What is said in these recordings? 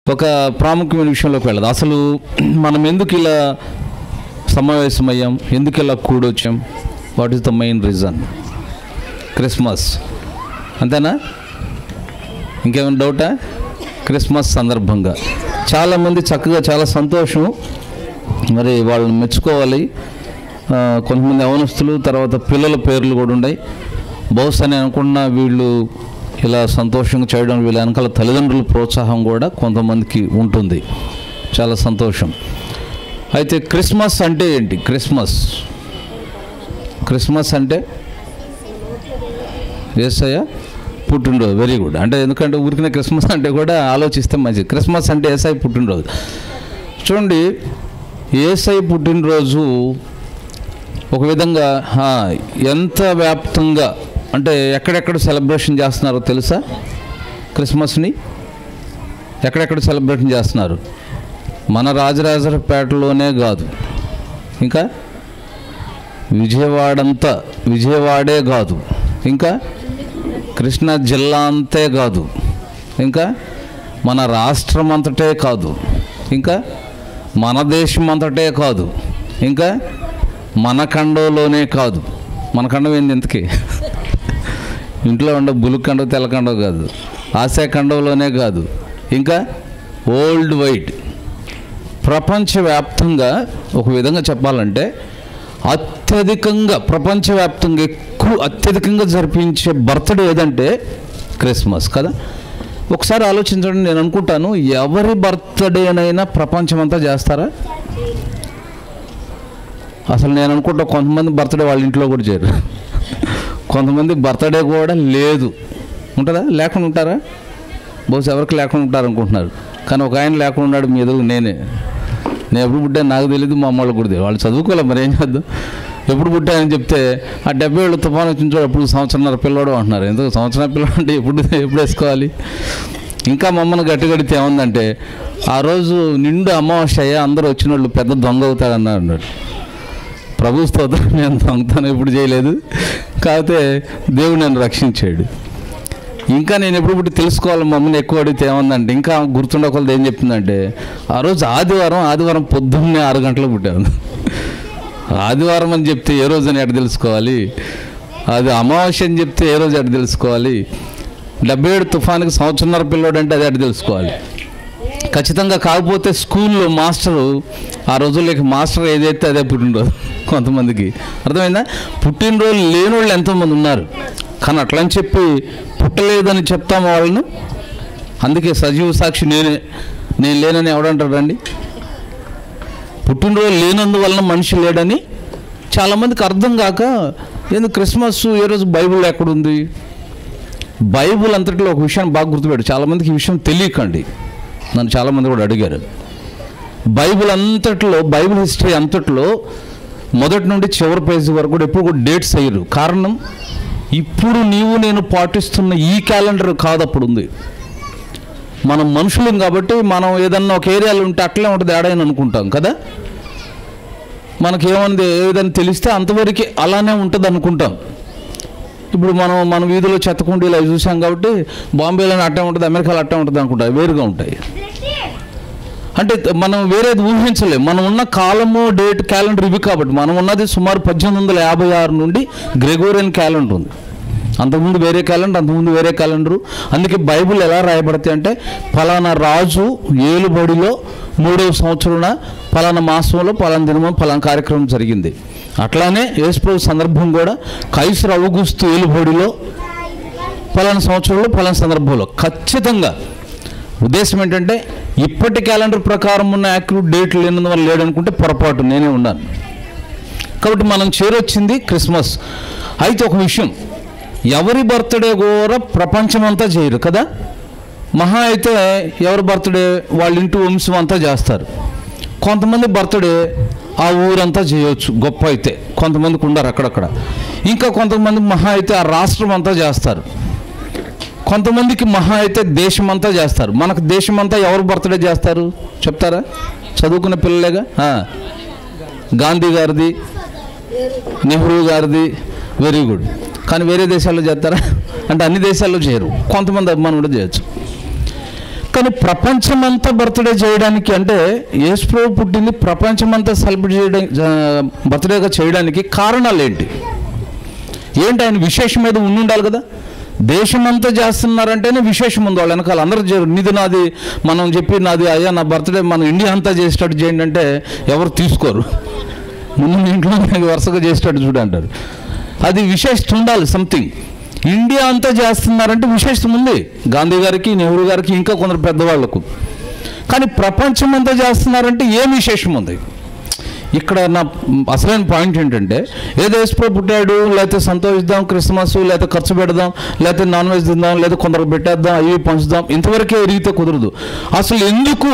ఒక ప్రాముఖ్యమైన విషయంలోకి వెళ్ళదు అసలు మనం ఎందుకు ఇలా సమావేశమయ్యాం ఎందుకు ఇలా కూడొచ్చాం what is the main reason Christmas అంతేనా ఇంకేమైనా డౌటా క్రిస్మస్ సందర్భంగా చాలామంది చక్కగా చాలా సంతోషం మరి వాళ్ళని మెచ్చుకోవాలి ఆ, కొంతమంది యవనస్తులు తర్వాత పిల్లల పేర్లు కూడా ఉన్నాయి బహుశా నేను అనుకున్న వీళ్ళు ఇలా సంతోషంగా చేయడం వీళ్ళ వెనకాల తల్లిదండ్రుల ప్రోత్సాహం కూడా కొంతమందికి ఉంటుంది చాలా సంతోషం అయితే క్రిస్మస్ అంటే ఏంటి క్రిస్మస్ క్రిస్మస్ అంటే ఏసయ్య పుట్టినరోజు వెరీ గుడ్ అంటే ఎందుకంటే ఊరికిన క్రిస్మస్ అంటే కూడా ఆలోచిస్తే మంచిది క్రిస్మస్ అంటే ఏసఐ పుట్టినరోజు చూడండి ఏసఐ పుట్టినరోజు ఒక విధంగా ఆ, ఎంత వ్యాప్తంగా అంటే ఎక్కడెక్కడ సెలబ్రేషన్ చేస్తున్నారో తెలుసా క్రిస్మస్ని ఎక్కడెక్కడ సెలబ్రేషన్ చేస్తున్నారు మన రాజరాజపేటలోనే కాదు ఇంకా విజయవాడ అంతా విజయవాడే కాదు ఇంకా కృష్ణా జిల్లా అంతే కాదు ఇంకా మన రాష్ట్రం అంతటే కాదు ఇంకా మన దేశం అంతటే కాదు ఇంకా మన ఖండంలోనే కాదు మన ఖండం ఏంది ఇంతకీ ఇంట్లో ఉండే బులుగు ఖండం తెల్ల ఖండం కాదు ఆసియా ఖండంలోనే కాదు ఇంకా ఓల్డ్ వైట్ ప్రపంచవ్యాప్తంగా ఒక విధంగా చెప్పాలంటే అత్యధికంగా ప్రపంచవ్యాప్తంగా ఎక్కువ అత్యధికంగా జరిపించే బర్త్డే ఏదంటే క్రిస్మస్ కదా ఒకసారి ఆలోచించండి నేను అనుకుంటాను ఎవరి బర్త్డేనైనా ప్రపంచమంతా చేస్తారా అసలు నేను అనుకుంటా కొంతమంది బర్త్డే వాళ్ళ ఇంట్లో కూడా చేయరు కొంతమంది బర్త్డే కూడా లేదు ఉంటుందా లేకుండా ఉంటారా బహుశా ఎవరికి లేకుండా ఉంటారు అనుకుంటున్నారు కానీ ఒక ఆయన లేకుండా ఉన్నాడు మీ ఎదురు నేనే నేను ఎప్పుడు పుట్టాను నాకు తెలియదు మా అమ్మ వాళ్ళకి కూడా తెలియదు వాళ్ళు చదువుకోలే మరి ఏం చేద్దాం ఎప్పుడు పుట్టానని చెప్తే ఆ డెబ్బై ఏళ్ళు తుఫాను వచ్చిన చోట ఎప్పుడు సంవత్సరంన్నర పిల్లవాడు అంటున్నారు ఎందుకు సంవత్సరం పిల్లవాడు అంటే ఎప్పుడు ఎప్పుడు వేసుకోవాలి ఇంకా మమ్మల్ని గట్టిగడితే ఏముందంటే ఆ రోజు నిండు అమావాస్య అయ్యా అందరూ వచ్చిన వాళ్ళు పెద్ద దొంగ అవుతాడన్నారు అన్నాడు ప్రభు స్తోత్రం నేను దొంగతనం ఎప్పుడు చేయలేదు కాకపోతే దేవుడు నన్ను రక్షించాడు ఇంకా నేను ఎప్పుడు పుట్టి తెలుసుకోవాలి మమ్మల్ని ఎక్కువ అడిగితే ఏమందంటే ఇంకా గుర్తుండకూడదు ఏం చెప్తుందంటే ఆ రోజు ఆదివారం ఆదివారం పొద్దున్నే ఆరు గంటలకు పుట్టాను ఆదివారం అని చెప్తే ఏ రోజు అని ఎట తెలుసుకోవాలి అది అమావాస్య అని చెప్తే ఏ రోజు ఎట తెలుసుకోవాలి డెబ్బై ఏడు తుఫానికి సంవత్సరంన్నర పిల్లోడు అంటే అది ఎట తెలుసుకోవాలి ఖచ్చితంగా కాకపోతే స్కూల్లో మాస్టరు ఆ రోజుల్లోకి మాస్టర్ ఏదైతే అదే పుట్టినరోజు కొంతమందికి అర్థమైందా పుట్టినరోజు లేని వాళ్ళు ఎంతోమంది ఉన్నారు కానీ అట్లా అని చెప్పి పుట్టలేదని చెప్తాము వాళ్ళను అందుకే సజీవ సాక్షి నేనే నేను లేనని ఎవడంటాడు రండి పుట్టినరోజు లేనందువలన మనిషి లేడని చాలామందికి అర్థం కాక ఎందుకు క్రిస్మస్ ఏ రోజు బైబిల్ ఎక్కడుంది బైబిల్ అంతటిలో ఒక విషయాన్ని బాగా గుర్తుపెట్టు చాలామందికి ఈ విషయం తెలియకండి నన్ను చాలామంది కూడా అడిగారు బైబిల్ అంతట్లో బైబిల్ హిస్టరీ అంతట్లో మొదటి నుండి చివరి పేజీ వరకు కూడా ఎప్పుడు కూడా డేట్స్ అయ్యారు కారణం ఇప్పుడు నీవు నేను పాటిస్తున్న ఈ క్యాలెండర్ కాదు అప్పుడు ఉంది మనం మనుషులం కాబట్టి మనం ఏదన్నా ఒక ఏరియాలో ఉంటే అట్లే ఉంటుంది ఏడైనా అనుకుంటాం కదా మనకేమంది ఏదైనా తెలిస్తే అంతవరకు అలానే ఉంటుంది అనుకుంటాం ఇప్పుడు మనం మన వీధిలో చెత్తకుండీలు అవి చూసాం కాబట్టి బాంబేలో అట్టే ఉంటుంది అమెరికాలో అట్టే ఉంటుంది అనుకుంటాం వేరుగా ఉంటాయి అంటే మనం వేరేది ఊహించలేం మనం ఉన్న కాలము డేట్ క్యాలెండర్ ఇవి కాబట్టి మనం ఉన్నది సుమారు పద్దెనిమిది వందల యాభై ఆరు నుండి గ్రెగోరియన్ క్యాలెండర్ ఉంది అంతకుముందు వేరే క్యాలెండర్ అంతకుముందు వేరే క్యాలెండరు అందుకే బైబిల్ ఎలా రాయబడతాయి అంటే ఫలానా రాజు ఏలుబడిలో మూడవ సంవత్సరాన ఫలానా మాసంలో ఫలానా దినమో ఫలానా కార్యక్రమం జరిగింది అట్లానే యేసుప్రభు సందర్భం కూడా కైసర్ అవుగుస్తు ఏలుబడిలో ఫలానా సంవత్సరంలో ఫలానా సందర్భంలో ఖచ్చితంగా ఉద్దేశం ఏంటంటే ఇప్పటి క్యాలెండర్ ప్రకారం ఉన్న యాక్యురేట్ డేట్ లేనందువల్ల లేడనుకుంటే పొరపాటు నేనే ఉన్నాను కాబట్టి మనం చేరొచ్చింది క్రిస్మస్ అయితే ఒక విషయం ఎవరి బర్త్డే కూడా ప్రపంచమంతా చేయరు కదా మహా అయితే ఎవరి బర్త్డే వాళ్ళ ఇంటి వంశం అంతా చేస్తారు కొంతమంది బర్త్డే ఆ ఊరంతా చేయొచ్చు గొప్ప అయితే కొంతమందికి ఉండరు అక్కడక్కడ ఇంకా కొంతమంది మహా అయితే ఆ రాష్ట్రం అంతా చేస్తారు కొంతమందికి మహా అయితే దేశమంతా చేస్తారు మనకు దేశమంతా ఎవరు బర్త్డే చేస్తారు చెప్తారా చదువుకున్న పిల్లలేగా ఆ. గాంధీ గారిది నెహ్రూ గారిది వెరీ గుడ్ కానీ వేరే దేశాల్లో చేస్తారా అంటే అన్ని దేశాల్లో చేయరు కొంతమంది అభిమానం కూడా చేయొచ్చు కానీ ప్రపంచమంతా బర్త్డే చేయడానికి అంటే యేసుప్రభు పుట్టింది ప్రపంచమంతా సెలబ్రేట్ చేయడానికి బర్త్డేగా చేయడానికి కారణాలు ఏంటి ఏంటి ఆయన విశేషం మీద ఉండి ఉండాలి కదా దేశమంతా చేస్తున్నారంటేనే విశేషం ఉంది వాళ్ళ వెనకాల అందరూ చేయరు నీది నాది మనం చెప్పి నాది అయ్యా నా బర్త్డే మన ఇండియా అంతా చేసేటట్టు చేయండి అంటే ఎవరు తీసుకోరు ముందు మీ ఇంట్లో నాకు వరుసగా చేసేటట్టు చూడంటారు అది విశేషత ఉండాలి సంథింగ్ ఇండియా అంతా చేస్తున్నారంటే విశేషం ఉంది గాంధీ గారికి నెహ్రూ గారికి ఇంకా కొందరు పెద్దవాళ్లకు కానీ ప్రపంచం అంతా చేస్తున్నారంటే ఏం విశేషం ఉంది ఇక్కడ నా అసలైన పాయింట్ ఏంటంటే ఏదో యేసుప్రభు పుట్టాడు లేకపోతే సంతోషిద్దాం క్రిస్మస్ లేకపోతే ఖర్చు పెడదాం లేకపోతే నాన్ వెజ్ తిందాం లేదా కొందరు పెట్టేద్దాం అవి పంచుదాం ఇంతవరకే ఎరిగితే కుదరదు అసలు ఎందుకు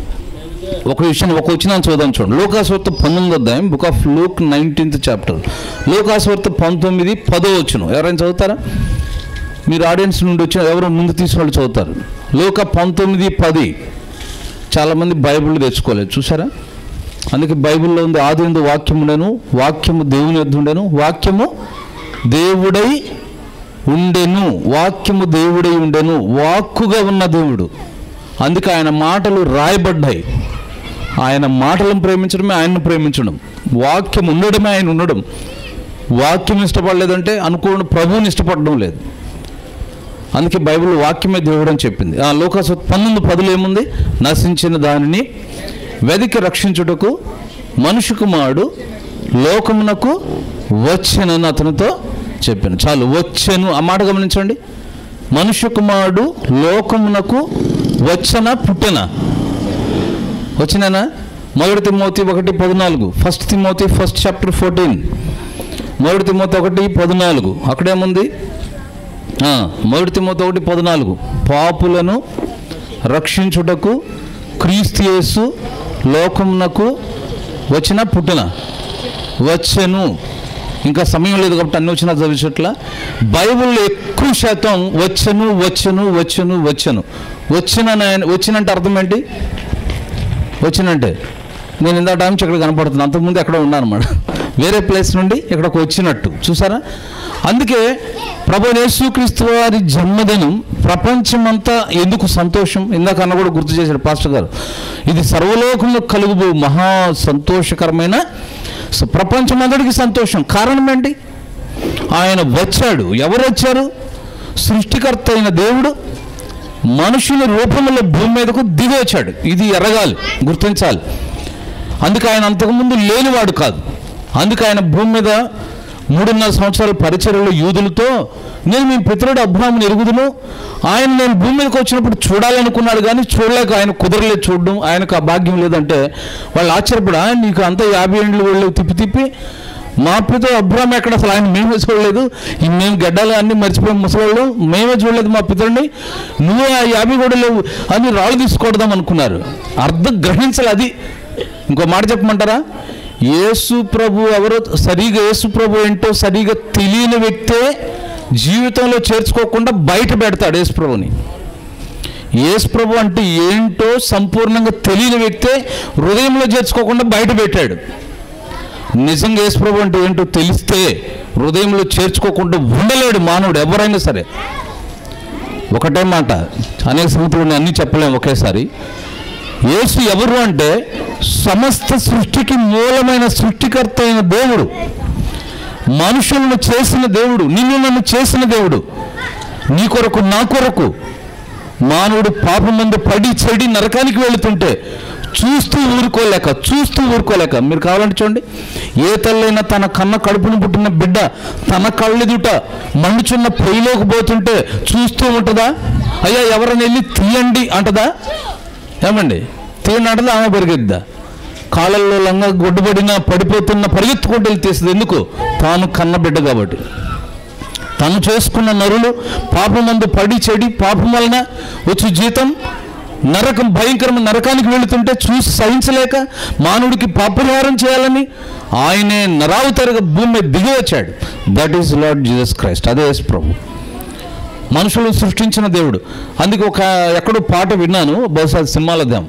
ఒక విషయం ఒక వచ్చిన చూద్దాం చూడండి లోకాస్వార్త పంతొమ్మిది అధ్యాయం book of Luke nineteenth chapter లోకాస్వార్త పంతొమ్మిది పదో వచ్చిన ఎవరైనా చదువుతారా మీరు ఆడియన్స్ నుండి వచ్చిన ఎవరు ముందు తీసిన వాళ్ళు చదువుతారు లోక పంతొమ్మిది పది చాలామంది బైబిల్ తెచ్చుకోలేదు చూసారా అందుకే బైబిల్లో ఉంది ఆది ఎందు వాక్యం ఉండెను వాక్యము దేవుని యొద్ద ఉండెను వాక్యము దేవుడై ఉండెను వాక్యము దేవుడై ఉండెను వాక్కుగా ఉన్న దేవుడు అందుకే ఆయన మాటలు రాయబడ్డాయి ఆయన మాటలను ప్రేమించడమే ఆయన్ను ప్రేమించడం వాక్యం ఉండడమే ఆయన ఉండడం వాక్యం ఇష్టపడలేదంటే అనుకోని ప్రభువుని ఇష్టపడడం లేదు అందుకే బైబిల్ వాక్యమే దేవుడు అని చెప్పింది ఆ లోకాసు పంతొమ్మిది పదులు ఏముంది నశించిన దానిని వెదికి రక్షించుటకు మనుషు కుమారుడు లోకమునకు వచ్చెనని అతనితో చెప్పాను చాలు వచ్చెను ఆ మాట గమనించండి మనుష్య కుమారుడు లోకమునకు వచ్చన పుట్టెన వచ్చినానా మొదటి తిమోతి ఒకటి పద్నాలుగు first Timothy first chapter fourteen మొదటి తిమోతి ఒకటి పద్నాలుగు అక్కడేముంది ఆ, మొదటి తిమోతి ఒకటి పద్నాలుగు పాపులను రక్షించుటకు క్రీస్తు యేసు లోకమునకు వచ్చిన పుట్టిన వచ్చెను ఇంకా సమయం లేదు కాబట్టి అన్ని వచ్చినా చదివించట్ల బైబిల్లో ఎక్కువ శాతం వచ్చెను వచ్చెను వచ్చెను వచ్చెను వచ్చిన వచ్చినంటే అర్థం ఏంటి వచ్చినంటే నేను ఇందా టైం ఇక్కడ కనపడుతున్నాను అంతకుముందు ఎక్కడ ఉన్నాను అనమాట వేరే ప్లేస్ నుండి ఇక్కడికి వచ్చినట్టు చూసారా అందుకే ప్రభు యేసుక్రీస్తు వారి జన్మదినం ప్రపంచమంతా ఎందుకు సంతోషం ఇందాక అన్న కూడా గుర్తు చేశాడు పాస్టర్ గారు ఇది సర్వలోకంలో కలుగు మహా సంతోషకరమైన స- ప్రపంచమంతటికి సంతోషం కారణం ఏంటి ఆయన వచ్చాడు ఎవరు వచ్చారు సృష్టికర్త అయిన దేవుడు మనుషుల రూపంలో భూమి మీదకు దిగి వచ్చాడు ఇది ఎరగాలి గుర్తించాలి అందుకే ఆయన అంతకుముందు లేనివాడు కాదు అందుకే ఆయన భూమి మీద మూడున్నర సంవత్సరాల పరిచర్యలో యూదులతో నేను మీ పితరుడు అబ్రాహ్మని ఎరుగుదును ఆయన నేను భూమి మీదకి వచ్చినప్పుడు చూడాలనుకున్నాడు కానీ చూడలేక ఆయన కుదరలేదు చూడడం ఆయనకు ఆ భాగ్యం లేదంటే వాళ్ళు ఆశ్చర్యపడా నీకు అంత యాభై ఏండ్లు వెళ్ళి తిప్పి తిప్పి మా పిత అబ్రాహ్మ ఎక్కడ అసలు ఆయన మేమే చూడలేదు ఈ మేము గడ్డలు అన్ని మర్చిపోయాం ముసలోళ్ళు మేమే చూడలేదు మా పితరుడిని నువ్వే ఆ యాభై కూడా లేవు అని రాళ్ళు తీసుకొడదాం అనుకున్నారు అర్థం గ్రహించాలి అది ఇంకో మాట చెప్పమంటారా యేసు ప్రభు ఎవరో సరిగా యేసు ప్రభు ఏంటో సరిగా తెలియని వ్యక్తే జీవితంలో చేర్చుకోకుండా బయట పెడతాడు యేసు ప్రభుని యేసు ప్రభు అంటే ఏంటో సంపూర్ణంగా తెలియని వ్యక్తే హృదయంలో చేర్చుకోకుండా బయట పెట్టాడు నిజంగా యేసు ప్రభు అంటే ఏంటో తెలిస్తే హృదయంలో చేర్చుకోకుండా ఉండలేడు మానవుడు ఎవరైనా సరే ఒకటే మాట అనేక సంగతులు అన్నీ చెప్పలేము ఒకేసారి యేసు ఎవరు అంటే సమస్త సృష్టికి మూలమైన సృష్టికర్త అయిన దేవుడు మనుషులను చేసిన దేవుడు నిన్ను నన్ను చేసిన దేవుడు నీ కొరకు నా కొరకు మానవుడు పాపం ముందు పడి చెడి నరకానికి వెళుతుంటే చూస్తూ ఊరుకోలేక చూస్తూ ఊరుకోలేక మీరు కావాలంటే చూడండి ఏ తల్లైనా తన కన్న కడుపును పుట్టిన బిడ్డ తన కళ్ళెదుట మండుచున్న పొయ్యిలోకి పోతుంటే చూస్తూ ఉంటుందా అయ్యా ఎవరైనా వెళ్ళి తీయండి అంటదా ఏమండి తీయండి అంటదా ఆమె పరిగెద్దా కాళ్ళల్లో లంగా గొడ్డుపడిన పడిపోతున్న పరిగెత్తుకుంటూ వెళ్ళి తీస్తుంది ఎందుకు తాను కన్న బిడ్డ కాబట్టి తను చేసుకున్న నరులు పాపమందు పడి చెడి పాపం వలన వచ్చి జీతం నరకం భయంకరమైన నరకానికి వెళుతుంటే చూసి సహించలేక మానవుడికి పాపరిహారం చేయాలని ఆయనే నరావతారుగా భూమి మీద దిగి వచ్చాడు that is Lord Jesus Christ అదే యేసు ప్రభు మనుషులను సృష్టించిన దేవుడు అందుకే ఒక ఎక్కడో పాట విన్నాను బహుశా అది సినిమాలో దాం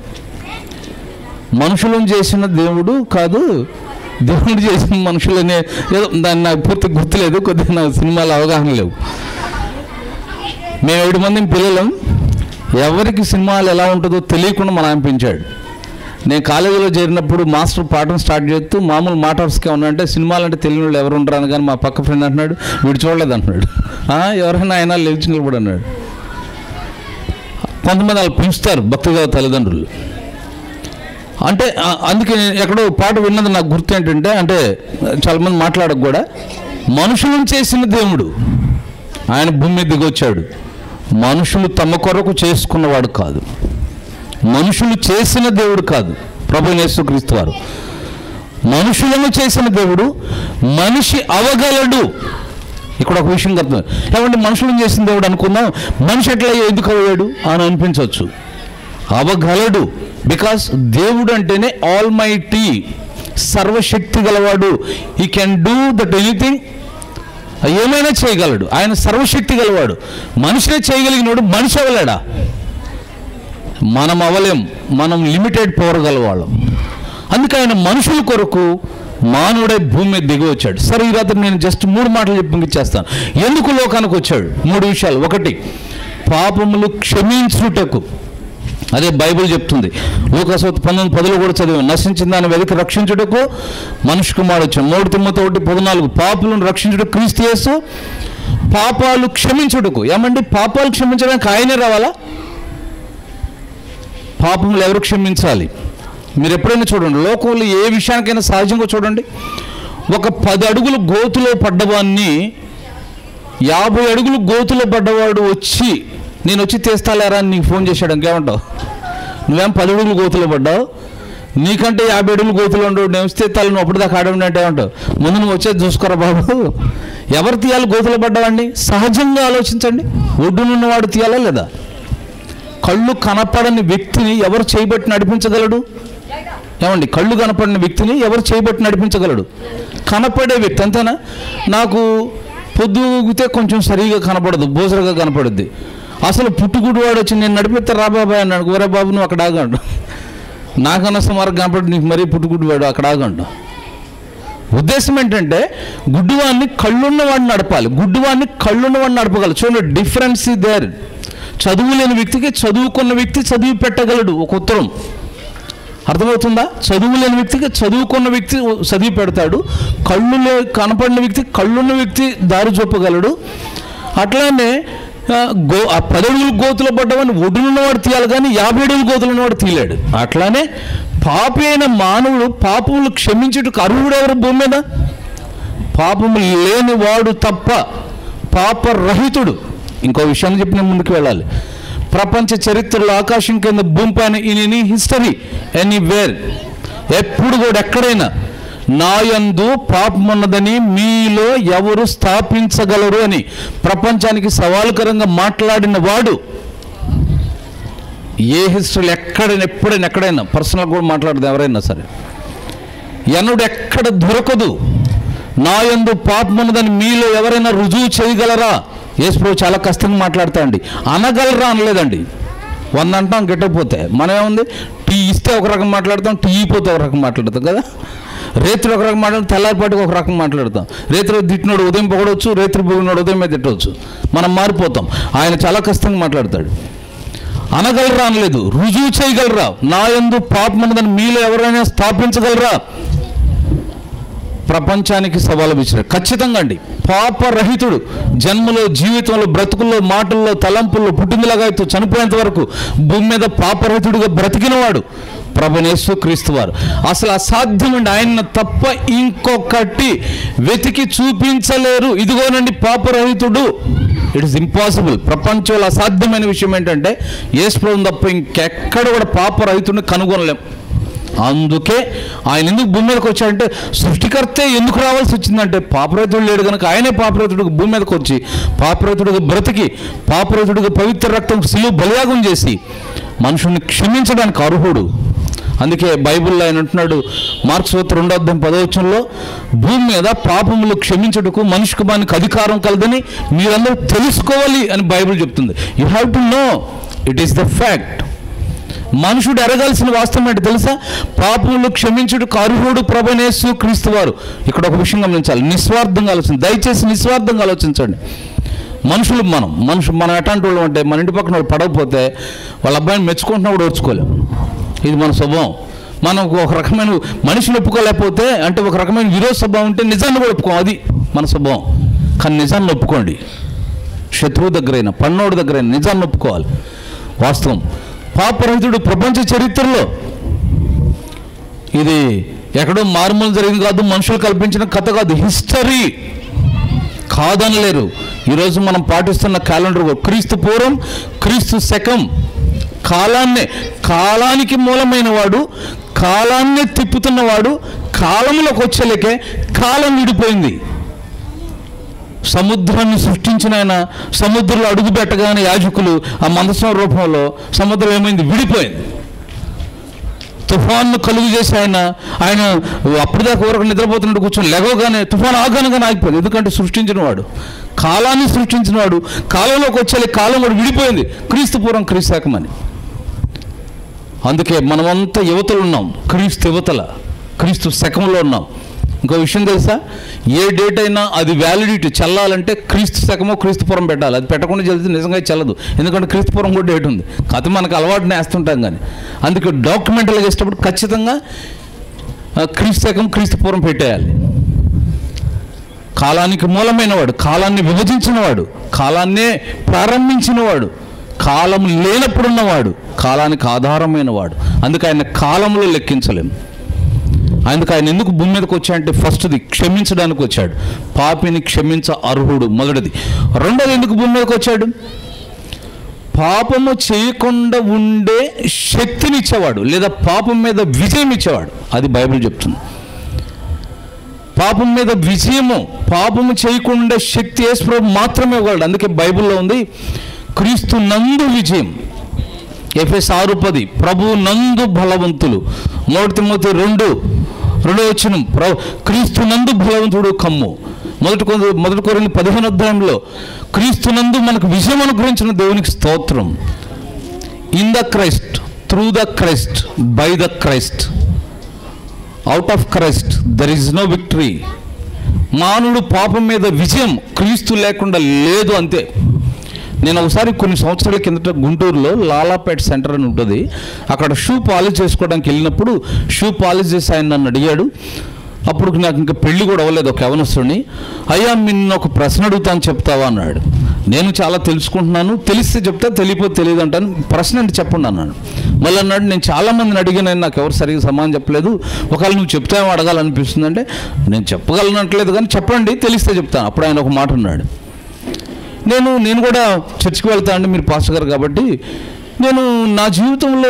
మనుషులను చేసిన దేవుడు కాదు దేవుడు చేసిన మనుషులనే ఏదో దాన్ని నాకు పూర్తి గుర్తులేదు కొద్దిగా నాకు సినిమాలో అవగాహన లేవు మేము ఏడు మంది పిల్లలం ఎవరికి సినిమాలు ఎలా ఉంటుందో తెలియకుండా మన ఆయన పెంచాడు నేను కాలేజీలో చేరినప్పుడు మాస్టర్ పాఠం స్టార్ట్ చేస్తూ మామూలు మాటర్స్కే ఉన్నాయంటే సినిమాలు అంటే తెలియని వాళ్ళు ఎవరు ఉండరాను కానీ మా పక్క ఫ్రెండ్ అంటున్నాడు వీడు చూడలేదు అంటున్నాడు "ఆ, ఎవరైనా ఆయన లేచి నిలబడి అన్నాడు కొంతమంది వాళ్ళు పెంచుతారు భక్తిగా తల్లిదండ్రులు అంటే ఆ, అందుకే నేను ఎక్కడో పాట విన్నది నాకు గుర్తు ఏంటంటే అంటే చాలామంది మాట్లాడక కూడా మనుషులను చేసిన దేవుడు ఆయన భూమి మీద దిగొచ్చాడు మనుషులు తమ కొరకు చేసుకున్నవాడు కాదు మనుషులు చేసిన దేవుడు కాదు ప్రభు యేసుక్రీస్తు వారు మనుషులను చేసిన దేవుడు మనిషి అవగలడు ఇక్కడ ఒక విషయం అర్థం ఏమంటే మనుషులను చేసిన దేవుడు అనుకుందాం మనిషి ఎట్లా ఎందుకు అయ్యాడు అని అనిపించవచ్చు అవగలడు బికాస్ దేవుడు అంటేనే ఆల్ మై టీ సర్వశక్తి గలవాడు ఈ కెన్ డూ దట్ ఎనీథింగ్ ఏమైనా చేయగలడు ఆయన సర్వశక్తి గలవాడు మనిషినే చేయగలిగినవాడు మనిషి అవ్వలేడా మనం అవ్వలేం మనం లిమిటెడ్ పవర్ గలవాళ్ళం అందుకే ఆయన మనుషుల కొరకు మానవుడే భూమి మీద దిగి వచ్చాడు సరే ఈ రాత్రి నేను జస్ట్ మూడు మాటలు చెప్పి ముగించేస్తాను ఎందుకు లోకానికి వచ్చాడు మూడు విషయాలు ఒకటి పాపములు క్షమించుటకు అదే బైబిల్ చెప్తుంది లోకసవత్ పంతొమ్మిది పదులు కూడా చదివాం నశించిన దాన్ని వెతికి రక్షించుటకు మనిషి కుమారుడు వచ్చాడు మూడు తొమ్మిది ఒకటి పద్నాలుగు పాపులను రక్షించుటకు క్రీస్తు యేసు పాపాలు క్షమించుటకు ఏమండి పాపాలు క్షమించడానికి ఆయనే రావాలా పాపములు ఎవరు క్షమించాలి మీరు ఎప్పుడైనా చూడండి లోకంలో ఏ విషయానికైనా సహజంగా చూడండి ఒక పది అడుగులు గోతులో పడ్డవాన్ని యాభై అడుగులు గోతులో పడ్డవాడు వచ్చి నేను వచ్చి తీస్తాలేరా అని నీకు ఫోన్ చేశాడు ఇంకేమంటావు నువ్వేం పది అడుగులు గోతులో పడ్డావు నీకంటే యాభై అడుగులు గోతులు ఉండవు నేను వస్తే తల నువ్వు అప్పుడు దాకా ఆడమంటే అంటే ఏమంటావు ముందు నువ్వు వచ్చేది చూసుకోరా బాబు ఎవరు తీయాలి గోతులో పడ్డావండి సహజంగా ఆలోచించండి ఒడ్డునున్నవాడు తీయాలా లేదా కళ్ళు కనపడని వ్యక్తిని ఎవరు చేయబట్టి నడిపించగలడు ఏమండి కళ్ళు కనపడిన వ్యక్తిని ఎవరు చేయబట్టి నడిపించగలడు కనపడే వ్యక్తి అంతేనా నాకు పొద్దుగితే కొంచెం సరిగా కనపడదు బోసరగా కనపడుద్ది అసలు పుట్టుగుడు వాడు వచ్చి నేను నడిపిస్తే రా బాబాయ్ అన్నాడు ఒరే బాబు నువ్వు అక్కడ ఆగండు నాకన్నా సుమారు కనపడి నీకు మరీ పుట్టుగుడు వాడు అక్కడ ఆగండు ఉద్దేశం ఏంటంటే గుడ్డివాడిని కళ్ళున్న వాడిని నడపాలి గుడ్డివాడిని కళ్ళున్న వాడిని నడపగలరు చూడండి డిఫరెన్స్ ఈ దేర్ చదువు లేని వ్యక్తికి చదువుకున్న వ్యక్తి చదివి పెట్టగలడు ఒక ఉత్తరం అర్థమవుతుందా చదువు లేని వ్యక్తికి చదువుకున్న వ్యక్తి చదివి పెడతాడు కళ్ళు లే కనపడిన వ్యక్తి కళ్ళున్న వ్యక్తి దారి చూపగలడు అట్లానే ఆ, గో ఆ పదడుగులు గోతులు పడ్డవని ఒడ్డునున్నవాడు తీయాలి కానీ యాభై అడుగులు గోతులు ఉన్నవాడు తీయలేడు అట్లానే పాపి అయిన మానవుడు పాపములు క్షమించుటకు అర్హుడు ఎవరు భూమి మీద పాపము లేని వాడు తప్ప పాపరహితుడు ఇంకో విషయాన్ని చెప్పి నేను ముందుకు వెళ్ళాలి ప్రపంచ చరిత్రలో ఆకాశం కింద భూమి పైన ఇన్ ఎనీ హిస్టరీ ఎనీవేర్ ఎప్పుడు కూడా ఎక్కడైనా నాయందు పాపమున్నదని మీలో ఎవరు స్థాపించగలరు అని ప్రపంచానికి సవాలుకరంగా మాట్లాడిన వాడు ఏ హిస్టరీలో ఎక్కడైనా ఎప్పుడైనా ఎక్కడైనా పర్సనల్ కూడా మాట్లాడదు ఎవరైనా సరే ఎనుడు ఎక్కడ దొరకదు నా యందు పాపమున్నదని మీలో ఎవరైనా రుజువు చేయగలరా యేసుప్రభు చాలా కష్టంగా మాట్లాడుతా అండి అనగలరా అనలేదండి వంద అంటాం గిట్టకపోతే మనం ఏముంది టీ ఇస్తే ఒక రకం మాట్లాడతాం టీ ఇపోతే ఒక రకం మాట్లాడతాం కదా రేత్రి ఒక రకం మాట్లాడతాం తెల్లారిపాటికి ఒక రకం మాట్లాడతాం రేత్రి తిట్టినోడు ఉదయం పొగడవచ్చు రేత్రి పొగినోడు ఉదయం మీద తిట్టవచ్చు మనం మారిపోతాం ఆయన చాలా కష్టంగా మాట్లాడతాడు అనగలరా అనలేదు రుజువు చేయగలరా నా యందు పాపమున్నదని మీలో ఎవరైనా స్థాపించగలరా ప్రపంచానికి సవాలు విసిరారు ఖచ్చితంగా అండి పాపరహితుడు జన్మలో జీవితంలో బ్రతుకుల్లో మాటల్లో తలంపుల్లో పుట్టిందిలాగాయతో చనిపోయేంత వరకు భూమి మీద పాపరహితుడిగా బ్రతికినవాడు ప్రభునేసు క్రీస్తు వారు అసలు అసాధ్యమండి ఆయన తప్ప ఇంకొకటి వెతికి చూపించలేరు ఇదిగోనండి పాపరహితుడు ఇట్ ఇస్ ఇంపాసిబుల్ ప్రపంచంలో అసాధ్యమైన విషయం ఏంటంటే యేసు తప్ప ఇంకెక్కడ కూడా పాపరహితుడిని కనుగొనలేం అందుకే ఆయన ఎందుకు భూమి మీదకి వచ్చాడంటే సృష్టికర్తే ఎందుకు రావాల్సి వచ్చిందంటే పాపరైతుడు లేడు కనుక ఆయనే పాపరైతుడికి భూమి మీదకి వచ్చి పాపరైతుడికి బ్రతికి పాపరైతుడికి పవిత్ర రక్తం సిలువ బలియాగం చేసి మనుషుల్ని క్షమించడానికి అర్హుడు అందుకే బైబిల్లో ఆయన అంటున్నాడు మార్క్స్ వత్ రెండో అధ్యాయం పదవచనంలో భూమి మీద పాపములు క్షమించుటకు మనిషి కుమానికి అధికారం కలదని మీరందరూ తెలుసుకోవాలి అని బైబిల్ చెప్తుంది you have to know it is the fact మనుషుడు ఎరగాల్సిన వాస్తవం ఏంటి తెలుసా పాపములు క్షమించుడు అర్హుడు ప్రభనేసు క్రీస్తు వారు ఇక్కడ ఒక విషయం గమనించాలి నిస్వార్థంగా ఆలోచించండి దయచేసి నిస్వార్థంగా ఆలోచించండి మనుషులు మనం మనుషు మనం ఎట్లాంటి వాళ్ళు అంటే మన ఇంటి పక్కన వాళ్ళు పడకపోతే వాళ్ళ అబ్బాయిని మెచ్చుకుంటున్నా కూడా ఓర్చుకోలేం ఇది మన స్వభావం మనం ఒక రకమైన మనిషిని ఒప్పుకోలేకపోతే అంటే ఒక రకమైన విరోధ స్వభావం ఉంటే నిజాన్ని కూడా ఒప్పుకోం అది మన స్వభావం కానీ నిజాన్ని ఒప్పుకోండి శత్రువు దగ్గరైనా పన్నోడు దగ్గరైనా నిజాన్ని ఒప్పుకోవాలి వాస్తవం పాపరహితుడు ప్రపంచ చరిత్రలో ఇది ఎక్కడో మార్మూలు జరిగింది కాదు మనుషులు కల్పించిన కథ కాదు హిస్టరీ కాదనలేరు ఈరోజు మనం పాటిస్తున్న క్యాలెండర్ క్రీస్తు పూర్వం క్రీస్తు శకం కాలాన్నే కాలానికి మూలమైన వాడు కాలాన్నే తిప్పుతున్నవాడు కాలంలోకి వచ్చేలేకే కాలం విడిపోయింది సముద్రాన్ని సృష్టించిన ఆయన సముద్రంలో అడుగు పెట్టగానే యాజకులు ఆ మందసం రూపంలో సముద్రం ఏమైంది విడిపోయింది తుఫాన్ను కలుగు చేసి ఆయన ఆయన అప్పటిదాకా ఊరకు నిద్రపోతున్నట్టు కూర్చొని లెగవగానే తుఫాన్ ఆగానగానే ఆగిపోయింది ఎందుకంటే సృష్టించిన వాడు కాలాన్ని సృష్టించిన వాడు కాలంలోకి వచ్చే కాలం కూడా విడిపోయింది క్రీస్తు పూర్వం క్రీస్తాకమని అందుకే మనమంతా యువతలు ఉన్నాం క్రీస్తు యువతల క్రీస్తు శకంలో ఉన్నాం ఇంకో విషయం తెలుసా ఏ డేట్ అయినా అది వ్యాలిడిటీ చెల్లాలంటే క్రీస్తు శకమో క్రీస్తుపురం పెట్టాలి అది పెట్టకుండా చదివితే నిజంగా చెల్లదు ఎందుకంటే క్రీస్తుపురం కూడా డేట్ ఉంది కాకపోతే మనకు అలవాటుని వేస్తుంటాం కానీ అందుకే డాక్యుమెంటరీగా వేసేటప్పుడు ఖచ్చితంగా ఆ, క్రీస్తు శకం క్రీస్తుపురం పెట్టేయాలి కాలానికి మూలమైనవాడు కాలాన్ని విభజించినవాడు కాలాన్నే ప్రారంభించినవాడు కాలం లేనప్పుడున్నవాడు కాలానికి ఆధారమైనవాడు అందుకే ఆయన కాలంలో లెక్కించలేము అందుకు ఆయన ఎందుకు భూమి మీదకి వచ్చాడంటే ఫస్ట్ది క్షమించడానికి వచ్చాడు పాపిని క్షమించ అర్హుడు మొదటిది రెండోది ఎందుకు భూమి మీదకి వచ్చాడు పాపము చేయకుండా ఉండే శక్తిని ఇచ్చేవాడు లేదా పాపం మీద విజయం ఇచ్చేవాడు అది బైబిల్ చెప్తుంది పాపం మీద విజయము పాపము చేయకుండా ఉండే శక్తి యేసుప్రభు మాత్రమే ఇవ్వగలడు అందుకే బైబిల్లో ఉంది క్రీస్తు నందు విజయం ఎఫ్ఎస్ ఆరు పది ప్రభు నందు బలవంతులు మొదటి తిమ్మతి రెండు రెండో వచ్చిన ప్ర క్రీస్తు నందు బలవంతుడు కమ్ము మొదటి కొ- మొదటి కొరింది పదిహేను అధ్యాయంలో క్రీస్తు నందు మనకు విజయం అనుగ్రహించిన దేవునికి స్తోత్రం in the Christ through the Christ by the Christ out of Christ there is no victory మానవుడు పాపం మీద విజయం క్రీస్తు లేకుండా లేదు అంతే నేను ఒకసారి కొన్ని సంవత్సరాల కిందట గుంటూరులో లాలాపేట సెంటర్ అని ఉంటుంది అక్కడ షూ పాలిష్ చేసుకోవడానికి వెళ్ళినప్పుడు షూ పాలిష్ చేసి ఆయన నన్ను అడిగాడు అప్పుడు నాకు ఇంకా పెళ్లి కూడా అవ్వలేదు ఒక యవనస్తుడిని అయ్యా నిన్ను ఒక ప్రశ్న అడుగుతాను చెప్తావా అన్నాడు నేను చాలా తెలుసుకుంటున్నాను తెలిస్తే చెప్తా తెలియకపోతే తెలియదు అంటాను ప్రశ్న అంటే చెప్పండి అన్నాడు మళ్ళీ అన్నాడు నేను చాలా మందిని అడిగాను నాకు ఎవరు సరిగ్గా సమాధానం చెప్పలేదు ఒకవేళ నువ్వు చెప్తామో అడగాలనిపిస్తుంది అంటే నేను చెప్పగలనట్లేదు కానీ చెప్పండి తెలిస్తే చెప్తాను అప్పుడు ఆయన ఒక మాట అన్నాడు నేను నేను కూడా చర్చికి వెళ్తా అండి మీరు పాస్టర్ గారు కాబట్టి నేను నా జీవితంలో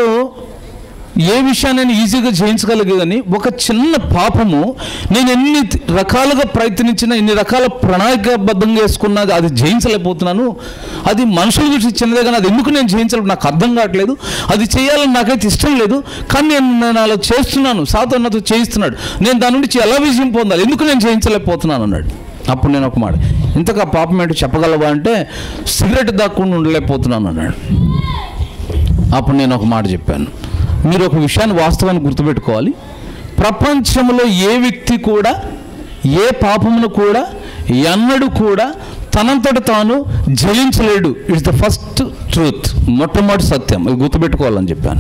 ఏ విషయాన్ని ఈజీగా జయించగలిగేదని ఒక చిన్న పాపము నేను ఎన్ని రకాలుగా ప్రయత్నించినా ఎన్ని రకాల ప్రణాళికాబద్ధంగా వేసుకున్నది అది జయించలేకపోతున్నాను అది మనుషుల చూసి చిన్నదే కానీ అది ఎందుకు నేను జయించలేదు నాకు అర్థం కావట్లేదు అది చేయాలని నాకైతే ఇష్టం లేదు కానీ నేను నేను అలా చేస్తున్నాను సాతో నాతో చేయిస్తున్నాడు నేను దాని నుంచి ఎలా విజయం పొందాలి ఎందుకు నేను జయించలేకపోతున్నాను అన్నాడు అప్పుడు నేను ఒక మాట ఇంతకు ఆ పాపం ఏంటో చెప్పగలవా అంటే సిగరెట్ దాక్కుండా ఉండలేకపోతున్నాను అన్నాడు అప్పుడు నేను ఒక మాట చెప్పాను మీరు ఒక విషయాన్ని వాస్తవాన్ని గుర్తుపెట్టుకోవాలి ప్రపంచంలో ఏ వ్యక్తి కూడా ఏ పాపమును కూడా ఎన్నడూ కూడా తనంతట తాను జయించలేడు ఇట్స్ ద ఫస్ట్ ట్రూత్ మొట్టమొదటి సత్యం ఇది గుర్తుపెట్టుకోవాలని చెప్పాను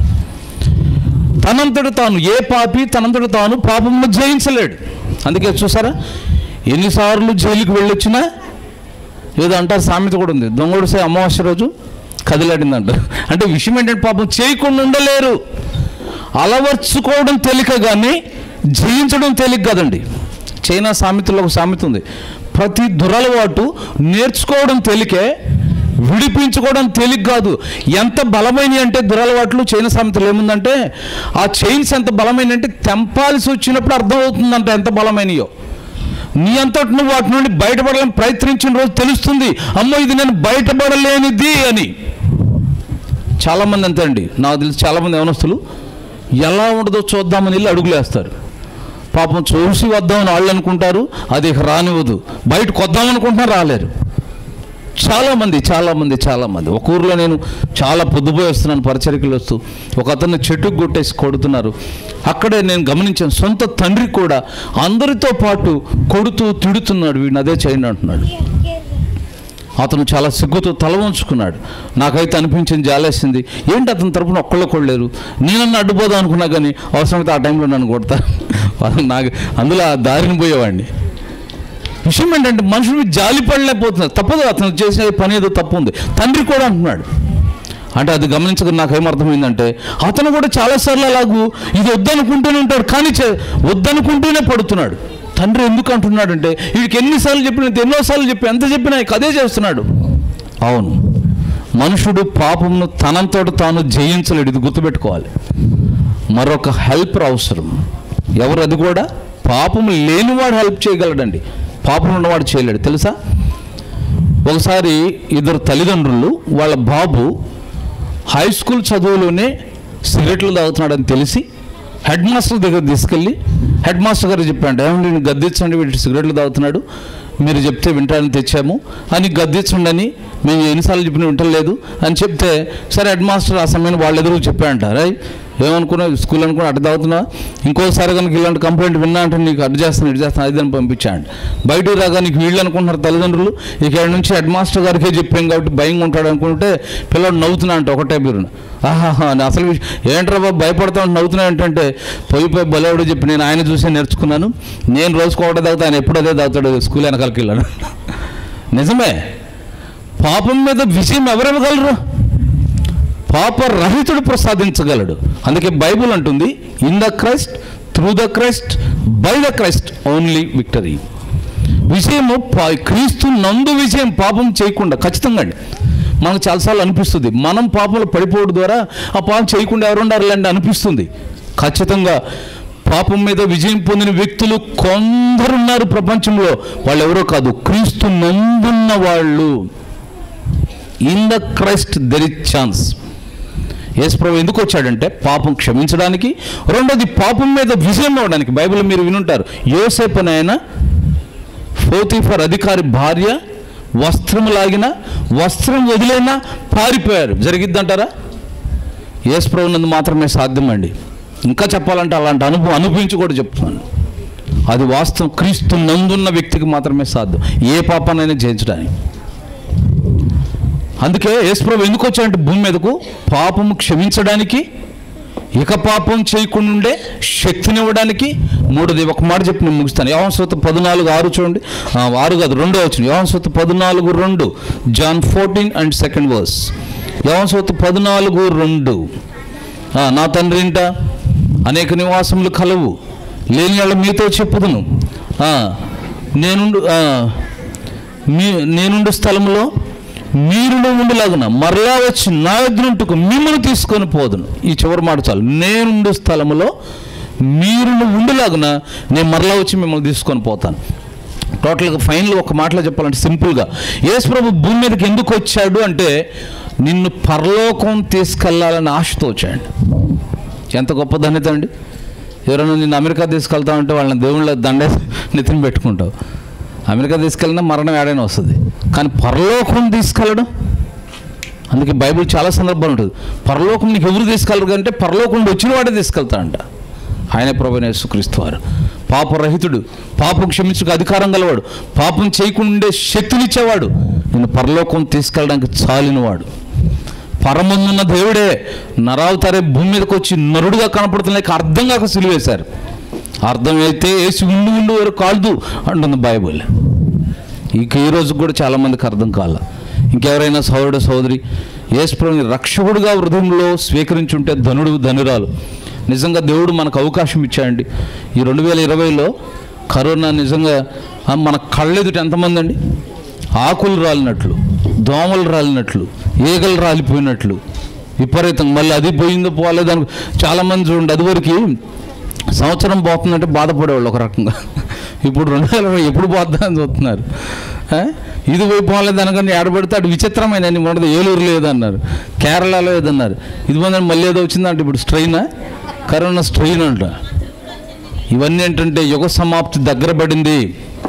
తనంతట తాను ఏ పాపి తనంతట తాను పాపమును జయించలేడు అందుకే చూసారా ఎన్నిసార్లు జైలుకి వెళ్ళొచ్చినా ఏదో అంటారు సామెత కూడా ఉంది దొంగడు సే అమావాస్య రోజు కదిలాడిందంట అంటే విషయం ఏంటంటే పాపం చేయకుండా ఉండలేరు అలవర్చుకోవడం తేలిక కానీ జయించడం తేలిక కదండి చైనా సామెతలో ఒక సామెత ఉంది ప్రతి దురలవాటు నేర్చుకోవడం తేలికే విడిపించుకోవడం తేలిక కాదు ఎంత బలమైన అంటే దురలవాట్లు చైనా సామెతలు ఏముందంటే ఆ చైన్స్ ఎంత బలమైన అంటే తెంపాల్సి వచ్చినప్పుడు అర్థమవుతుందంట ఎంత బలమైనయో నీ అంతటి నువ్వు వాటి నుండి బయటపడాలని ప్రయత్నించిన రోజు తెలుస్తుంది అమ్మో ఇది నేను బయటపడలేనిది అని చాలామంది అంతే అండి నాకు తెలిసి చాలామంది యవనస్తులు ఎలా ఉండదో చూద్దామని వెళ్ళి అడుగులేస్తారు పాపం చూసి వద్దామని వాళ్ళు అనుకుంటారు అది ఇక రానివ్వదు బయటకు వద్దామనుకుంటున్నా రాలేరు చాలామంది చాలామంది చాలామంది ఒక ఊర్లో నేను చాలా పొద్దుపోయి వస్తున్నాను పరిచరికలు వస్తూ ఒక అతన్ని చెట్టుకు కొట్టేసి కొడుతున్నారు అక్కడే నేను గమనించాను సొంత తండ్రి కూడా అందరితో పాటు కొడుతూ తిడుతున్నాడు వీడిని అదే చేయండి అంటున్నాడు అతను చాలా సిగ్గుతో తల వంచుకున్నాడు నాకైతే అనిపించింది జాలేసింది ఏంటి అతని తరపున ఒక్కళ్ళు కొడలేరు నేనన్నా అడ్డుపోదాం అనుకున్నా కానీ అవసరమైతే ఆ టైంలో నన్ను కొడతా వాళ్ళు నాకు అందులో ఆ దారిని పోయేవాడిని విషయం ఏంటంటే మనుషులు జాలి పడలేకపోతున్నారు తప్పదు అతను చేసిన పని ఏదో తప్పు ఉంది తండ్రి కూడా అంటున్నాడు అంటే అది గమనించక నాకు ఏమర్థమైందంటే అతను కూడా చాలాసార్లు అలాగూ ఇది వద్దనుకుంటూనే ఉంటాడు కానీ చే- వద్దనుకుంటూనే పడుతున్నాడు తండ్రి ఎందుకు అంటున్నాడంటే వీడికి ఎన్నిసార్లు చెప్పిన ఎన్నోసార్లు చెప్పి ఎంత చెప్పినా ఇక అదే చేస్తున్నాడు అవును మనుషుడు పాపమును తనంతో తాను జయించలేడు ఇది గుర్తుపెట్టుకోవాలి మరొక హెల్పర్ అవసరం ఎవరు అది కూడా పాపము లేనివాడు హెల్ప్ చేయగలడండి పాపం ఉన్నవాడు చేయలేడు తెలుసా ఒకసారి ఇద్దరు తల్లిదండ్రులు వాళ్ళ బాబు హై స్కూల్ చదువులోనే సిగరెట్లు తాగుతున్నాడని తెలిసి హెడ్ మాస్టర్ దగ్గర తీసుకెళ్ళి హెడ్ మాస్టర్ గారు చెప్పాడు ఏమండి నేను గద్దించండి వీటి సిగరెట్లు తాగుతున్నాడు మీరు చెప్తే వింటానని తెచ్చాము అని గద్దించండి అని మేము ఎన్నిసార్లు చెప్పిన వింటలేదు అని చెప్తే సరే హెడ్ మాస్టర్ ఆ సమయంలో వాళ్ళ ఎదురు చెప్పాడంట రై ఏమనుకున్నా స్కూల్ అనుకున్నా అటు తాగుతున్నా ఇంకోసారి కనుక ఇలాంటి కంప్లైంట్ విన్నా అంటే నీకు అడ్డు చేస్తాను ఇటు చేస్తాను అది అని పంపించాడు బయటకు రాగా నీకు వీళ్ళు అనుకుంటున్నారు తల్లిదండ్రులు ఇక్కడ నుంచి హెడ్ మాస్టర్ గారికే చెప్పాం కాబట్టి భయంగా ఉంటాడు అనుకుంటే పిల్లడు నవ్వుతున్నా అంటే ఒకటే మీరు ఆహాహా అని అసలు విషయం- ఏంట్రా బాబు భయపడతా ఉంటే నవ్వుతున్నా ఏంటంటే పోయి పోయి బలేవాడు చెప్పి నేను ఆయన చూసే నేర్చుకున్నాను నేను రోజుకు ఒకటే తాగుతా ఆయన ఎప్పుడు అదే తాగుతాడు స్కూల్ వెనకాలకి వెళ్ళాడు నిజమే పాపం మీద విజయం ఎవరివ్వగలరు పాప రహితుడు ప్రసాదించగలడు అందుకే బైబుల్ అంటుంది in the Christ through the Christ by the Christ only victory విజయము పా- క్రీస్తు నందు విజయం పాపం చేయకుండా ఖచ్చితంగా అండి మనకు చాలాసార్లు అనిపిస్తుంది మనం పాపంలో పడిపోవడం ద్వారా ఆ పాపం చేయకుండా ఎవరు ఉండాలండి అనిపిస్తుంది ఖచ్చితంగా పాపం మీద విజయం పొందిన వ్యక్తులు కొందరున్నారు ప్రపంచంలో వాళ్ళు ఎవరో కాదు క్రీస్తు నందున్న వాళ్ళు in the Christ there is chance యేసుప్రభు ఎందుకు వచ్చాడంటే పాపం క్షమించడానికి రెండోది పాపం మీద విజయం ఇవ్వడానికి బైబిల్ మీరు వినుంటారు యోసేపు ఆయన ఫోతిఫర్ అధికారి భార్య వస్త్రం లాగిన వస్త్రం వదిలేనా పారిపోయారు జరిగిద్దంటారా యేసుప్రభు నందు మాత్రమే సాధ్యమండి ఇంకా చెప్పాలంటే అలాంటి అనుభవం అనుభవించి కూడా చెప్తున్నాను అది వాస్తవం క్రీస్తు నందున్న వ్యక్తికి మాత్రమే సాధ్యం ఏ పాపానైనా జయించడానికి అందుకే యేసుప్రభు ఎందుకు వచ్చాడంటే భూమి మీదకు పాపము క్షమించడానికి ఇక పాపం చేయకుండా ఉండే శక్తినివ్వడానికి మూడోది ఒక మాట చెప్పి నేను ముగిస్తాను యోహన్స్వత పద్నాలుగు ఆరు చూడండి ఆ, ఆరు కాదు రెండో వచ్చిన యోహన్స్వత పద్నాలుగు రెండు John fourteen and second verse యోహన్స్వత పద్నాలుగు రెండు ఆ, నా తండ్రి ఇంట అనేక నివాసములు కలవు లేని వాళ్ళ మీతో చెప్పుదును ఆ, నేనుండు ఆ, మీ నేనుండు స్థలంలో మీరును ఉండులాగున మరలా వచ్చి నా ఎదురుంటుకు మిమ్మల్ని తీసుకొని పోదును ఈ చివరి మాట చాలు నేనుండు స్థలములో మీరును ఉండులాగున నేను మరలా వచ్చి మిమ్మల్ని తీసుకొని పోతాను టోటల్గా ఫైనల్ ఒక మాటలో చెప్పాలంటే సింపుల్గా యేసుప్రభు భూమి మీదకి ఎందుకు వచ్చాడు అంటే నిన్ను పరలోకం తీసుకెళ్లాలని ఆశతో వచ్చాడు ఎంత గొప్ప ధన్యత అండి ఎవరైనా నిన్ను అమెరికా తీసుకెళ్తా ఉంటే వాళ్ళని దేవుళ్ళ దండే నెత్తిన పెట్టుకుంటావు అమెరికా తీసుకెళ్ళినా మరణం ఏడైనా వస్తుంది కానీ పరలోకం తీసుకెళ్ళడం అందుకే బైబిల్ చాలా సందర్భాలు ఉంటుంది పరలోకం నీకు ఎవరు తీసుకెళ్ళరు అంటే పరలోకం నుండి వచ్చిన వాడే తీసుకెళ్తాడంట ఆయనే ప్రభు యేసుక్రీస్తు వారు పాపరహితుడు పాపం క్షమించుకు అధికారం గలవాడు పాపం చేయకుండా ఉండే శక్తినిచ్చేవాడు నిన్ను పరలోకం తీసుకెళ్ళడానికి చాలినవాడు పరమందున్న దేవుడే నరావతారే భూమి మీదకి వచ్చి నరుడుగా కనపడుతున్నాయి అర్థం కాక సిలువేశారు అర్థమైతే వేసి ఉండి ఉండి వారు కాదు అంటుంది బైబుల్ ఇక ఈ రోజు కూడా చాలామందికి అర్థం కాల ఇంకెవరైనా సోదరుడు సోదరి యేసుప్రభుని రక్షకుడుగా హృదయంలో స్వీకరించుంటే ధనుడు ధనురాలు నిజంగా దేవుడు మనకు అవకాశం ఇచ్చాడండి ఈ రెండు వేల ఇరవైలో కరోనా నిజంగా ఆ, మన కళ్ళెదుట ఎంతమంది అండి ఆకులు రాలినట్లు దోమలు రాలినట్లు ఈగలు రాలిపోయినట్లు విపరీతంగా మళ్ళీ అది పోయిందో పోలేదు అని చాలామంది చూడండి అది వరకు సంవత్సరం పోతుందంటే బాధపడేవాళ్ళు ఒక రకంగా ఇప్పుడు రెండు వేల ఇరవై ఎప్పుడు పోతుందా అని చూస్తున్నారు ఆ? ఇది పోయి పోలేదు అనగానే ఏడబడితే అటు విచిత్రమైన అని ఉండదు ఏలూరు లేదన్నారు కేరళలో లేదన్నారు ఇది పోయిందని మళ్ళీ ఏదో వచ్చిందంటే ఇప్పుడు స్ట్రెయిన్ కరోనా స్ట్రెయిన్ అంట ఇవన్నీ ఏంటంటే యుగ సమాప్తి దగ్గర పడింది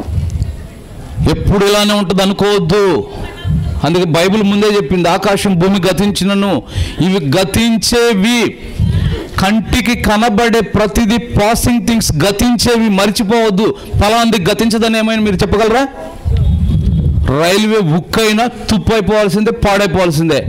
ఎప్పుడు ఇలానే ఉంటుంది అనుకోవద్దు అందుకే బైబిల్ ముందే చెప్పింది ఆకాశం భూమి గతించినను ఇవి గతించేవి కంటికి కనబడే ప్రతిదీ పాసింగ్ థింగ్స్ గతించేవి మర్చిపోవద్దు ఫలాంది గతించదని ఏమైనా మీరు చెప్పగలరా రైల్వే బుక్ అయినా తుప్పు అయిపోవాల్సిందే పాడైపోవాల్సిందే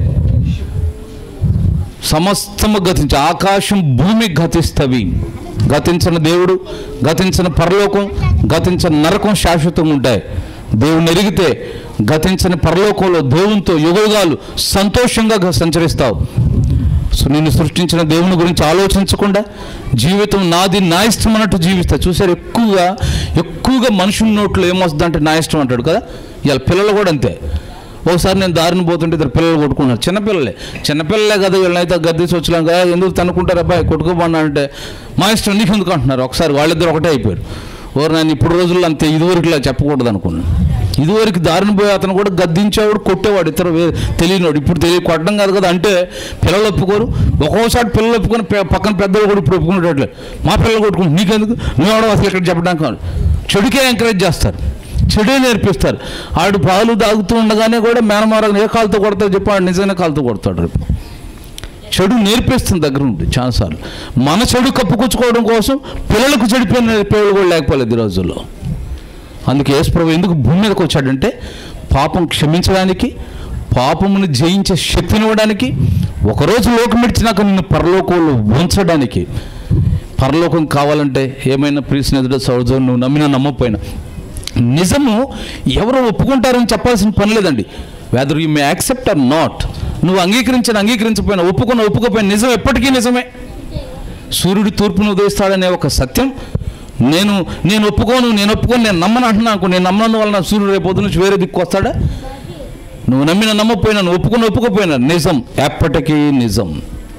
సమస్తము గతించి ఆకాశం భూమి గతిస్తవి గతించిన దేవుడు గతించిన పరలోకం గతించిన నరకం శాశ్వతంగా ఉంటాయి దేవుని ఎరిగితే గతించిన పరలోకంలో దేవునితో యుగయుగాలు సంతోషంగా గ- సంచరిస్తావు సో నిన్ను సృష్టించిన దేవుని గురించి ఆలోచించకుండా జీవితం నాది నా ఇష్టం అన్నట్టు జీవిస్తా చూసారు ఎక్కువగా ఎక్కువగా మనుషుల నోట్లో ఏమొస్తుంది అంటే నా ఇష్టం అంటాడు కదా ఇవాళ పిల్లలు కూడా అంతే ఒకసారి నేను దారిని పోతుంటే ఇద్దరు పిల్లలు కొట్టుకున్నారు చిన్నపిల్లలే చిన్నపిల్లలే కదా వీళ్ళనైతే గద్దీసి వచ్చాం కదా ఎందుకు తనుకుంటారు అబ్బాయి కొట్టుకోబడినా అంటే మా ఇష్టం నీకు ఎందుకు అంటున్నారు ఒకసారి వాళ్ళిద్దరు ఒకటే అయిపోయారు ఓరు నేను ఇప్పుడు రోజుల్లో అంతే ఇదివరకులా చెప్పకూడదు అనుకున్నాను ఇదివరకు దారిని పోయి అతను కూడా గద్దించేవాడు కొట్టేవాడు ఇతర వే- తెలియనివాడు ఇప్పుడు తెలియ కొట్టడం కాదు కదా అంటే పిల్లలు ఒప్పుకోరు ఒక్కోసారి పిల్లలు ఒప్పుకొని పె- పక్కన పెద్దలు కూడా ఇప్పుడు ఒప్పుకునేటట్లే మా పిల్లలు కొట్టుకుంటు నీకెందుకు నువ్వు ఎవడో అసలు ఇక్కడ చెప్పడానికి కాదు. చెడుకే ఎంకరేజ్ చేస్తారు చెడే నేర్పిస్తారు ఆడు పాలు తాగుతూ ఉండగానే కూడా మేనమారాన్ని ఏ కాలుతో కొడతాడు చెప్పాడు నిజంగానే కాలుతో కొడతాడు రేపు చెడు నేర్పిస్తుంది దగ్గర నుండి చాలాసార్లు మన చెడు కప్పుకొచ్చుకోవడం కోసం పిల్లలకు చెడిపోయిన నేర్పేవాళ్ళు కూడా లేకపోలేదు ఈ రోజుల్లో అందుకే యేసుప్రభు ఎందుకు భూమి మీదకి వచ్చాడంటే పాపం క్షమించడానికి పాపమును జయించే శక్తిని ఇవ్వడానికి ఒకరోజు లోకం ఇచ్చినాక నిన్ను పరలోకంలో ఉంచడానికి పరలోకం కావాలంటే ఏమైనా ప్రియ స్నేహితుడు సౌజం నువ్వు నమ్మినా నమ్మకపోయినా నిజము ఎవరు ఒప్పుకుంటారని చెప్పాల్సిన పని లేదండి whether you may accept or not నువ్వు అంగీకరించిన అంగీకరించకపోయినా ఒప్పుకున్న ఒప్పుకోపోయిన నిజం ఎప్పటికీ నిజమే సూర్యుడు తూర్పును ఉదయిస్తాడనే ఒక సత్యం నేను నేను ఒప్పుకోను నేను ఒప్పుకోను నేను నమ్మను అంటున్నా అనుకో నేను నమ్మను వలన సూర్యుడు రేపు పొద్దు నుంచి వేరే దిక్కు వస్తాడా నువ్వు నమ్మిన నమ్మకపోయినా నువ్వు ఒప్పుకుని ఒప్పుకోపోయినా నిజం ఎప్పటికీ నిజం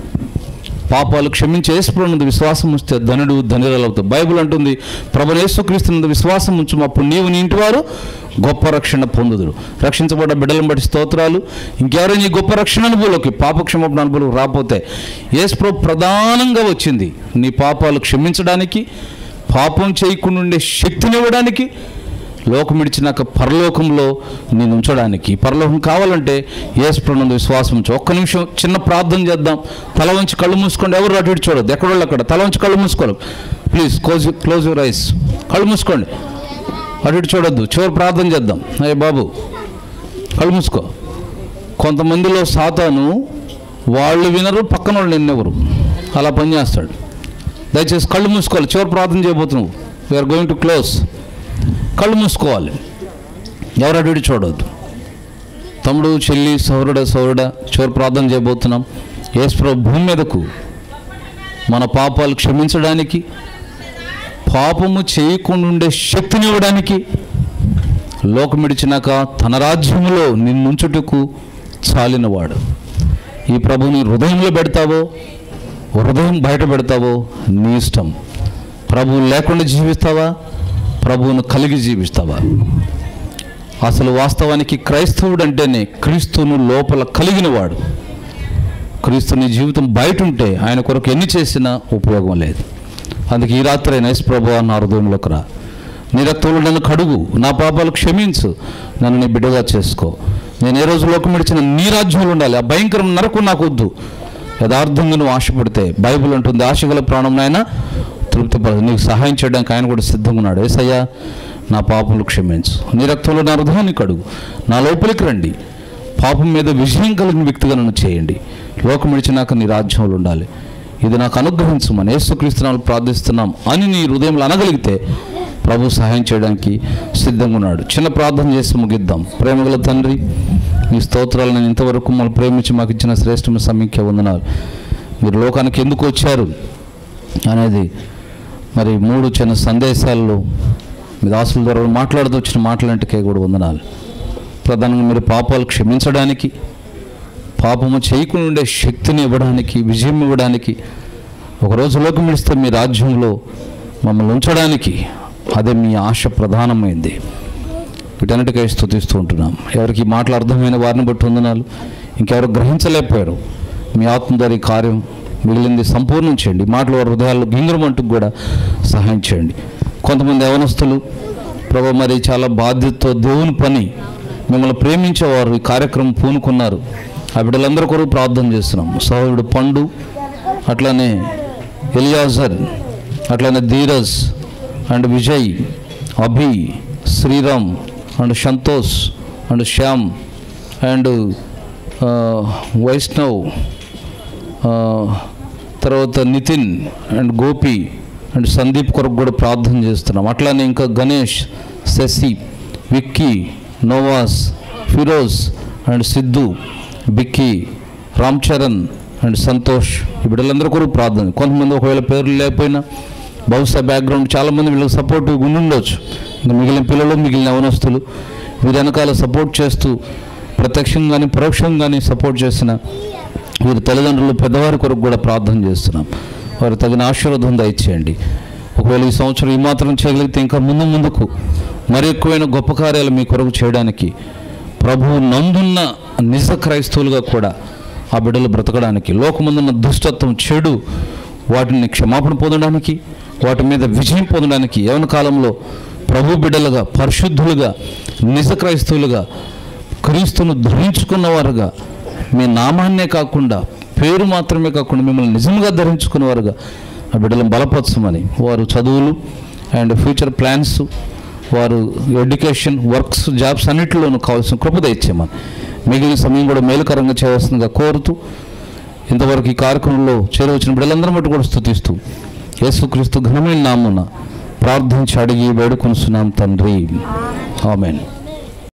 పాపాలు క్షమించే యేసుప్రభునందు విశ్వాసం ఉంచితే ధనుడు ధనిరలవుతావు బైబిల్ అంటుంది ప్రభు యేసుక్రీస్తునందు విశ్వాసం ఉంచు అప్పుడు నీవు నీ ఇంటి వారు గొప్ప రక్షణ పొందుదురు రక్షించబడ్డ బిడ్డలను బట్టి స్తోత్రాలు ఇంకెవరైనా ఈ గొప్ప రక్షణ అనుభవంలోకి పాప క్షమాపణ అనుభవం రాకపోతే యేసుప్రభు ప్రధానంగా వచ్చింది నీ పాపాలు క్షమించడానికి పాపం చేయకుండా ఉండే శక్తిని ఇవ్వడానికి లోకం ఇడిచినాక పరలోకంలో నేను ఉంచడానికి పరలోకం కావాలంటే యేసుప్రభునందు విశ్వాసం ఉంచు ఒక్క నిమిషం చిన్న ప్రార్థన చేద్దాం తల వంచి కళ్ళు మూసుకోండి ఎవరు అటు ఇటు చూడదు ఎక్కడోళ్ళు అక్కడ తల వంచి కళ్ళు మూసుకోవాలి please close close your eyes కళ్ళు మూసుకోండి అటు ఇటు చూడొద్దు చివరి ప్రార్థన చేద్దాం అయ్యే బాబు కళ్ళు మూసుకో కొంతమందిలో సాతాను వాళ్ళు వినరు పక్కన వాళ్ళు నిన్నెవరు అలా పనిచేస్తాడు దయచేసి కళ్ళు మూసుకోవాలి చివరి ప్రార్థన చేయబోతున్నావు వీఆర్ గోయింగ్ టు క్లోజ్ కళ్ళు మూసుకోవాలి ఎవరు అటు ఇటు చూడవద్దు తమ్ముడు చెల్లి సౌరుడ సౌరుడ చివరి ప్రార్థన చేయబోతున్నాం యేసుప్రభు భూమి మీదకు మన పాపాలు క్షమించడానికి పాపము చేయకుండా ఉండే శక్తిని ఇవ్వడానికి లోకమిడిచినాక తన రాజ్యములో నిన్నుంచుటకు చాలినవాడు ఈ ప్రభుని హృదయంలో పెడతావో హృదయం బయట పెడతావో నీ ఇష్టం ప్రభువు లేకుండా జీవిస్తావా ప్రభువును కలిగి జీవిస్తావా అసలు వాస్తవానికి క్రైస్తవుడు అంటేనే క్రీస్తును లోపల కలిగినవాడు క్రీస్తు నీ జీవితం బయట ఉంటే ఆయన కొరకు ఎన్ని చేసినా ఉపయోగం లేదు అందుకే ఈ రాత్రి నైస్ ప్రభు నా హృదయంలోకి రా నీ రక్తంలో నన్ను కడుగు నా పాపాలు క్షమించు నన్ను నీ బిడ్డగా చేసుకో నేను ఏ రోజు లోకం విడిచిన నీ రాజ్యంలో ఉండాలి ఆ భయంకరం నరకు నాకు వద్దు యథార్థంగా నువ్వు ఆశపడితే బైబిల్ అంటుంది ఆశగల ప్రాణం నాయన తృప్తిపడదు నీకు సహాయం చేయడానికి ఆయన కూడా సిద్ధంగా ఉన్నాడు ఏసయ్యా నా పాపములు క్షమించు నీ రక్తంలో నా హృదయాన్ని కడుగు నా లోపలికి రండి పాపం మీద విజయం కలిగిన వ్యక్తిగా నన్ను చేయండి లోకం విడిచినాక నీ రాజ్యంలో ఉండాలి ఇది నాకు అనుగ్రహించమని యేసుక్రీస్తునాలు ప్రార్థిస్తున్నాం అని నీ హృదయంలో అనగలిగితే ప్రభు సహాయం చేయడానికి సిద్ధంగా ఉన్నాడు చిన్న ప్రార్థన చేసి ముగిద్దాం ప్రేమగల తండ్రి మీ స్తోత్రాలు నేను ఇంతవరకు మమ్మల్ని ప్రేమించి మాకు ఇచ్చిన శ్రేష్టమైన సమీక్ష వందనాలు మీరు లోకానికి ఎందుకు వచ్చారు అనేది మరి మూడు చిన్న సందేశాల్లో మీ దాసుల ద్వారా మాట్లాడుతూ వచ్చిన మాటలంటికే కూడా వందనాలు ప్రధానంగా మీరు పాపాలు క్షమించడానికి పాపము చేయకుండా ఉండే శక్తిని ఇవ్వడానికి విజయం ఇవ్వడానికి ఒకరోజు లోకం విడిస్తే మీ రాజ్యంలో మమ్మల్ని ఉంచడానికి అదే మీ ఆశ ప్రధానమైంది వీటన్నిటికై స్థుతిస్తూ ఉంటున్నాం ఎవరికి ఈ మాటలు అర్థమైన వారిని బట్టి వందనాలు ఇంకెవరు గ్రహించలేకపోయారు మీ ఆత్మధారి కార్యం మిగిలింది సంపూర్ణం చేయండి ఈ మాటలు వారి హృదయాల్లో గింగురమంటూ కూడా సహాయం చేయండి కొంతమంది యవనస్తులు ప్రభు మరి చాలా బాధ్యతతో దేవుని పని మిమ్మల్ని ప్రేమించేవారు ఈ కార్యక్రమం పూనుకున్నారు ఆ బిడ్డలందరూ కొరకు ప్రార్థన చేస్తున్నాం సహోదరుడు పండు అట్లానే ఎలియాజర్ అట్లానే Dheeraj and Vijay Abhi Sriram and Santosh and Shyam and Vaishnav ఆ, తర్వాత నితిన్ అండ్ గోపి అండ్ సందీప్ కొరకు కూడా ప్రార్థన చేస్తున్నాం అట్లానే ఇంకా గణేష్ శశి విక్కీ నోవాస్ ఫిరోజ్ అండ్ సిద్ధు బిక్కీ రామ్ చరణ్ అండ్ సంతోష్ ఈ బిడ్డలందరూ కూడా ప్రార్థన కొంతమంది ఒకవేళ పేర్లు లేకపోయినా బహుశా బ్యాక్గ్రౌండ్ చాలామంది వీళ్ళకి సపోర్ట్ ఉండి ఉండొచ్చు ఇంకా మిగిలిన పిల్లలు మిగిలిన అవనస్తులు వీరి వెనకాల సపోర్ట్ చేస్తూ ప్రత్యక్షంగా కానీ పరోక్షంగా కానీ సపోర్ట్ చేసిన వీరి తల్లిదండ్రులు పెద్దవారి కొరకు కూడా ప్రార్థన చేస్తున్నాం వారు తగిన ఆశీర్వాదం దయచేయండి ఒకవేళ ఈ సంవత్సరం ఈ మాత్రం చేయగలిగితే ఇంకా ముందు ముందుకు మరి ఎక్కువైన గొప్ప కార్యాలు మీ కొరకు చేయడానికి ప్రభువు నందున్న నిజ క్రైస్తవులుగా కూడా ఆ బిడ్డలు బ్రతకడానికి లోకమందున్న దుష్టత్వం చెడు వాటిని క్షమాపణ పొందడానికి వాటి మీద విజయం పొందడానికి యవన కాలంలో ప్రభు బిడ్డలుగా పరిశుద్ధులుగా నిజ క్రైస్తవులుగా క్రీస్తును ధరించుకున్నవారుగా మీ నామాన్నే కాకుండా పేరు మాత్రమే కాకుండా మిమ్మల్ని నిజంగా ధరించుకున్నవారుగా ఆ బిడ్డలను బలపరచమని వారు చదువులు అండ్ ఫ్యూచర్ ప్లాన్స్ వారు ఎడ్యుకేషన్ వర్క్స్ జాబ్స్ అన్నింటిలోనూ కావాల్సిన కృపద ఇచ్చేమని మిగిలిన సమయం కూడా మేలుకరంగా చేయవలసిందిగా కోరుతూ ఇంతవరకు ఈ కార్యక్రమంలో చేరవచ్చిన బిడ్డలందరం బట్టి కూడా స్థుతిస్తూ యేసుక్రీస్తు ఘనమైన నామున ప్రార్థించి అడిగి వేడుకొనుస్తున్నాం తండ్రి ఆమెన్